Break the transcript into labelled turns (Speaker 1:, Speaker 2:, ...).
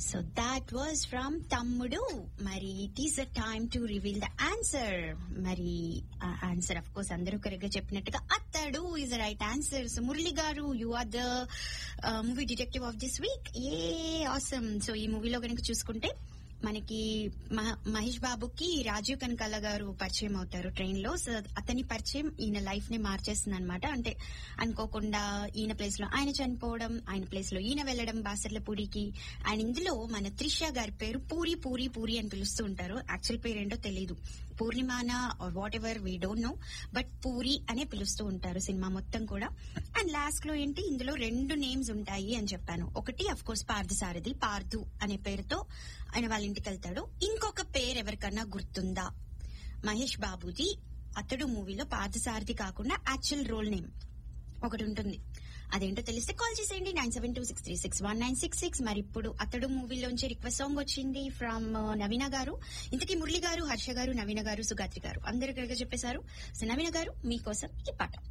Speaker 1: so that was from తమ్ముడు మరి it is the time to reveal the answer మరి answer of course అందరూ correct గా చెప్పినట్టుగా Athadu is the right answer so Murali garu you are the movie detective of this week a awesome so ఈ మూవీలో కనుక చూసుకుంటే మనకి మహ- మహేష్ బాబుకి రాజీవ్ కనకాల గారు పరిచయం అవుతారు ట్రైన్ లో సో అతని పరిచయం ఈయన లైఫ్ ని మార్చేస్తుంది అనమాట అంటే అనుకోకుండా ఈయన ప్లేస్ లో ఆయన చనిపోవడం ఆయన ప్లేస్ లో ఈయన వెళ్లడం బాసర్లపూడికి అండ్ ఇందులో మన త్రిష గారి పేరు పూరి పూరి పూరి అని పిలుస్తూ ఉంటారు యాక్చువల్ పేరు ఏంటో తెలియదు పూర్ణిమాన whatever we don't know but Puri అనే పిలుస్తూ ఉంటారు సినిమా మొత్తం కూడా అండ్ లాస్ట్ లో ఏంటి ఇందులో రెండు నేమ్స్ ఉంటాయి అని చెప్పాను ఒకటి అఫ్ కోర్స్ పార్థసారథి పార్థు అనే పేరుతో ఆయన వాళ్ళ ఇంటికి వెళ్తాడు ఇంకొక పేరు ఎవరికన్నా గుర్తుందా మహేష్ బాబుది అతడు మూవీలో పార్థసారథి కాకుండా యాక్చువల్ రోల్ నేమ్ ఒకటి ఉంటుంది అదేంటో తెలిస్తే కాల్ చేసేయండి nine seven two six three six one nine six six మరి ఇప్పుడు అతడు మూవీలోంచి రిక్వెస్ట్ సాంగ్ వచ్చింది ఫ్రమ్ నవీన గారు ఇంతకీ మురళి గారు హర్ష గారు నవీన గారు సుగాత్రి గారు అందరు ఇక్కడిగా చెప్పేశారు సో నవీన గారు మీకోసం ఈ పాట